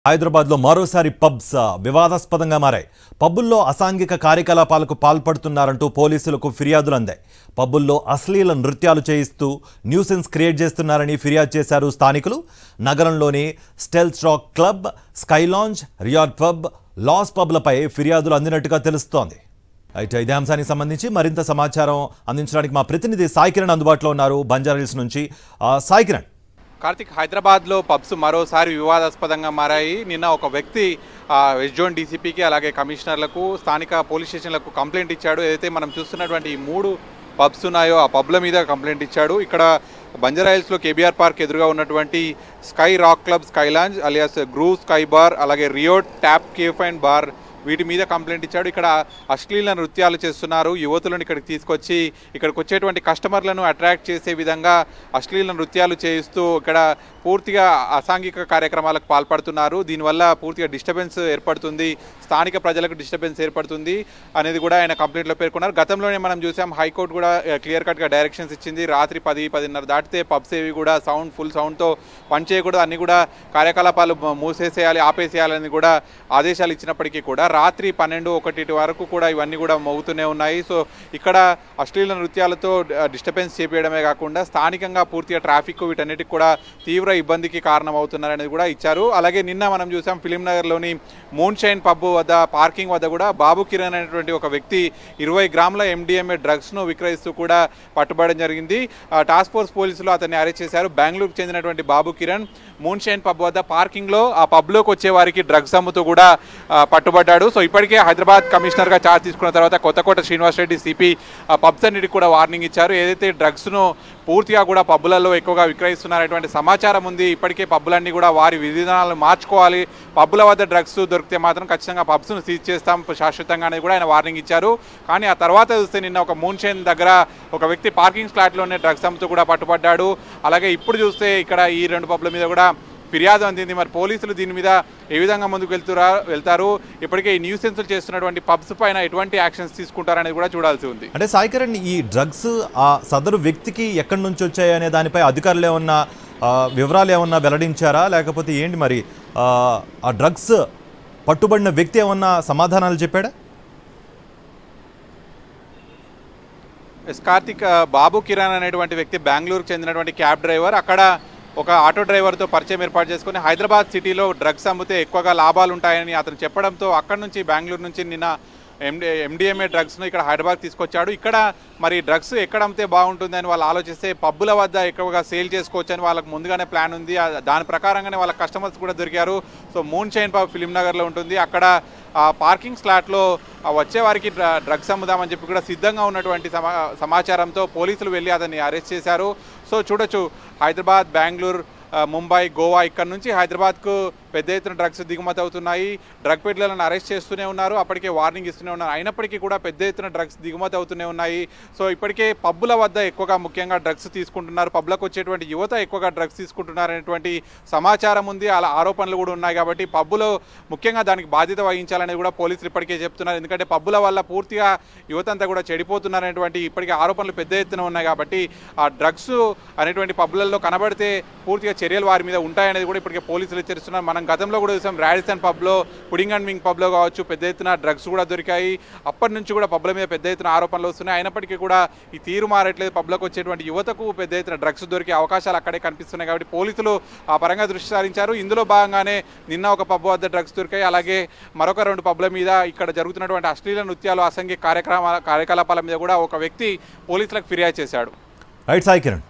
హైదరాబాద్లో మరోసారి పబ్స్ వివాదాస్పదంగా మారాయి పబ్బుల్లో అసాంఘిక కార్యకలాపాలకు పాల్పడుతున్నారంటూ పోలీసులకు ఫిర్యాదులు అందాయి పబ్బుల్లో అశ్లీల నృత్యాలు చేయిస్తూ న్యూసెన్స్ క్రియేట్ చేస్తున్నారని ఫిర్యాదు చేశారు స్థానికులు నగరంలోని స్టెల్స్ రాక్ క్లబ్ స్కైలాంజ్ రియాడ్ పబ్ లాస్ పబ్లపై ఫిర్యాదులు అందినట్టుగా తెలుస్తోంది అయితే ఇదే అంశానికి సంబంధించి మరింత సమాచారం అందించడానికి మా ప్రతినిధి సాయి కిరణ్ అందుబాటులో ఉన్నారు బంజారాహిల్స్ నుంచి ఆ, సాయి కిరణ్ కార్తిక్ హైదరాబాద్లో పబ్స్ మరోసారి వివాదాస్పదంగా మారాయి నిన్న ఒక వ్యక్తి ఆ, వెస్ట్ జోన్ డీసీపీకి అలాగే కమిషనర్లకు స్థానిక పోలీస్ స్టేషన్లకు కంప్లైంట్ ఇచ్చాడు ఏదైతే మనం చూస్తున్నటువంటి ఈ మూడు పబ్స్ ఉన్నాయో ఆ పబ్ల మీద కంప్లైంట్ ఇచ్చాడు ఇక్కడ బంజారాయిల్స్లో కేబీఆర్ పార్క్ ఎదురుగా ఉన్నటువంటి sky rock club sky lounge alias గ్రూ స్కై బార్ అలాగే riot tap cafe and bar వీటి మీద కంప్లైంట్ ఇచ్చాడు ఇక్కడ అశ్లీల నృత్యాలు చేస్తున్నారు యువతులను ఇక్కడికి తీసుకొచ్చి ఇక్కడికి వచ్చేటువంటి కస్టమర్లను అట్రాక్ట్ చేసే విధంగా అశ్లీల నృత్యాలు చేయిస్తూ ఇక్కడ పూర్తిగా అసాంఘిక కార్యక్రమాలకు పాల్పడుతున్నారు దీనివల్ల పూర్తిగా డిస్టర్బెన్స్ ఏర్పడుతుంది స్థానిక ప్రజలకు డిస్టర్బెన్స్ ఏర్పడుతుంది అనేది కూడా ఆయన కంప్లైంట్లో పేర్కొన్నారు గతంలోనే మనం చూసాం హైకోర్టు కూడా క్లియర్ కట్గా డైరెక్షన్స్ ఇచ్చింది రాత్రి పది పదిన్నర దాటితే పబ్స్ ఏవి కూడా సౌండ్ ఫుల్ సౌండ్తో పనిచేయకూడదు అన్ని కూడా కార్యకలాపాలు మూసేసేయాలి ఆపేసేయాలని కూడా ఆదేశాలు ఇచ్చినప్పటికీ కూడా రాత్రి పన్నెండు ఒకటి వరకు కూడా ఇవన్నీ కూడా మోగుతూనే ఉన్నాయి సో ఇక్కడ అశ్లీల నృత్యాలతో డిస్టర్బెన్స్ చేపించడమే కాకుండా స్థానికంగా పూర్తిగా ట్రాఫిక్ వీటన్నిటికి కూడా తీవ్ర ఇబ్బందికి కారణమవుతున్నారనేది కూడా ఇచ్చారు అలాగే నిన్న మనం చూసాం ఫిలిం నగర్లోని మూన్ షైన్ పబ్ వద్ద పార్కింగ్ వద్ద కూడా బాబు కిరణ్ అనేటువంటి ఒక వ్యక్తి ఇరవై గ్రాముల ఎండిఎంఏ డ్రగ్స్ను విక్రయిస్తూ కూడా పట్టుబడడం జరిగింది ఆ, టాస్క్ ఫోర్స్ పోలీసులు అతన్ని అరెస్ట్ చేశారు బెంగళూరుకు చెందినటువంటి Babu Kiran moon shine pub వద్ద పార్కింగ్లో ఆ పబ్లోకి వచ్చే వారికి డ్రగ్స్ అమ్ముతూ కూడా ఆ, పట్టుబడ్డాడు సో ఇప్పటికే హైదరాబాద్ కమిషనర్గా చార్జ్ తీసుకున్న తర్వాత కొత్తకోట శ్రీనివాస్ రెడ్డి సిపి పబ్స్ అన్నిటికి కూడా వార్నింగ్ ఇచ్చారు ఏదైతే డ్రగ్స్ను పూర్తిగా కూడా పబ్బులలో ఎక్కువగా విక్రయిస్తున్నారనేటువంటి సమాచారం ఉంది ఇప్పటికే పబ్బులన్నీ కూడా వారి విధానాలను మార్చుకోవాలి పబ్బుల వద్ద డ్రగ్స్ దొరికితే మాత్రం ఖచ్చితంగా పబ్స్ను సీజ్ చేస్తాం శాశ్వతంగా అనేది కూడా ఆయన వార్నింగ్ ఇచ్చారు కానీ ఆ తర్వాత చూస్తే నిన్న ఒక మూన్ షైన్ దగ్గర ఒక వ్యక్తి పార్కింగ్ స్లాట్లోనే డ్రగ్స్ అమ్ముతూ కూడా పట్టుబడ్డాడు అలాగే ఇప్పుడు చూస్తే ఇక్కడ ఈ రెండు పబ్ల మీద కూడా ఫిర్యాదు అందింది మరి పోలీసులు దీని మీద ఏ విధంగా ముందుకు వెళ్తురా వెళ్తారు ఇప్పటికే ఈ న్యూసెన్సులు చేస్తున్నటువంటి పబ్స్ పైన ఎటువంటి యాక్షన్స్ తీసుకుంటారనేది కూడా చూడాల్సి ఉంది అంటే సాయి కిరణ్ ఈ డ్రగ్స్ ఆ సదరు వ్యక్తికి ఎక్కడి నుంచి వచ్చాయి అనే దానిపై అధికారులు ఏమన్నా ఆ, వివరాలు ఏమన్నా వెల్లడించారా లేకపోతే ఏంటి మరి ఆ, ఆ డ్రగ్స్ పట్టుబడిన వ్యక్తి ఏమన్నా సమాధానాలు చెప్పాడా ఎస్ కార్తిక్ ఆ, బాబు కిరణ్ అనేటువంటి వ్యక్తి బెంగళూరుకు చెందినటువంటి క్యాబ్ డ్రైవర్ అక్కడ ఒక ఆటో డ్రైవర్తో పరిచయం ఏర్పాటు చేసుకుని హైదరాబాద్ సిటీలో డ్రగ్స్ అమ్మితే ఎక్కువగా లాభాలు ఉంటాయని అతను చెప్పడంతో అక్కడి నుంచి బెంగళూరు నుంచి నిన్న ఎండి ఎండిఎంఏ డ్రగ్స్ను ఇక్కడ హైదరాబాద్ తీసుకొచ్చాడు ఇక్కడ మరి డ్రగ్స్ ఎక్కడ అమ్మితే బాగుంటుందని వాళ్ళు ఆలోచిస్తే పబ్బుల వద్ద ఎక్కువగా సేల్ చేసుకోవచ్చని వాళ్ళకి ముందుగానే ప్లాన్ ఉంది ఆ దాని ప్రకారంగానే వాళ్ళ కస్టమర్స్ కూడా దొరికారు so moon shine pub film నగర్లో ఉంటుంది అక్కడ ఆ పార్కింగ్ స్లాట్లో ఆ వచ్చే వారికి డ్ర- డ్రగ్స్ అమ్ముదామని చెప్పి కూడా సిద్ధంగా ఉన్నటువంటి సమా సమాచారంతో పోలీసులు వెళ్ళి అతన్ని అరెస్ట్ చేశారు సో చూడొచ్చు హైదరాబాద్ బెంగళూరు ఆ, ముంబై గోవా ఇక్కడ నుంచి హైదరాబాద్కు పెద్ద ఎత్తున డ్రగ్స్ దిగుమతి అవుతున్నాయి డ్రగ్ పెడ్లర్లను అరెస్ట్ చేస్తూనే ఉన్నారు అప్పటికే వార్నింగ్ ఇస్తూనే ఉన్నారు అయినప్పటికీ కూడా పెద్ద ఎత్తున డ్రగ్స్ దిగుమతి అవుతూనే ఉన్నాయి సో ఇప్పటికే పబ్బుల వద్ద ఎక్కువగా ముఖ్యంగా డ్రగ్స్ తీసుకుంటున్నారు పబ్లకు వచ్చేటువంటి యువత ఎక్కువగా డ్రగ్స్ తీసుకుంటున్నారు అనేటువంటి సమాచారం ఉంది అలా ఆరోపణలు కూడా ఉన్నాయి కాబట్టి పబ్బులో ముఖ్యంగా దానికి బాధ్యత వహించాలనేది కూడా పోలీసులు ఇప్పటికే చెప్తున్నారు ఎందుకంటే పబ్బుల వల్ల పూర్తిగా యువత అంతా కూడా చెడిపోతున్నారనేటువంటి ఇప్పటికే ఆరోపణలు పెద్ద ఎత్తున ఉన్నాయి కాబట్టి ఆ డ్రగ్స్ అనేటువంటి పబ్బులలో కనబడితే పూర్తిగా చర్యలు వారి మీద ఉంటాయనేది కూడా ఇప్పటికే పోలీసులు హెచ్చరిస్తున్నారు మనం గతంలో కూడా చూసాం రాడిసన్ పబ్లో పుడింగ్ అండ్ వింగ్ పబ్లో కావచ్చు పెద్ద ఎత్తున డ్రగ్స్ కూడా దొరికాయి అప్పటి నుంచి కూడా పబ్ల మీద పెద్ద ఎత్తున ఆరోపణలు వస్తున్నాయి అయినప్పటికీ కూడా ఈ తీరు మారట్లేదు పబ్లకు వచ్చేటువంటి యువతకు పెద్ద ఎత్తున డ్రగ్స్ దొరికే అవకాశాలు అక్కడే కనిపిస్తున్నాయి కాబట్టి పోలీసులు ఆ పరంగా దృష్టి సారించారు ఇందులో భాగంగానే నిన్న ఒక పబ్ వద్ద డ్రగ్స్ దొరికాయి అలాగే మరొక రెండు పబ్ల మీద ఇక్కడ జరుగుతున్నటువంటి అశ్లీల నృత్యాలు అసంఘిక కార్యక్రమాల కార్యకలాపాల మీద కూడా ఒక వ్యక్తి పోలీసులకు ఫిర్యాదు చేశాడు రైట్ సాయి కిరణ్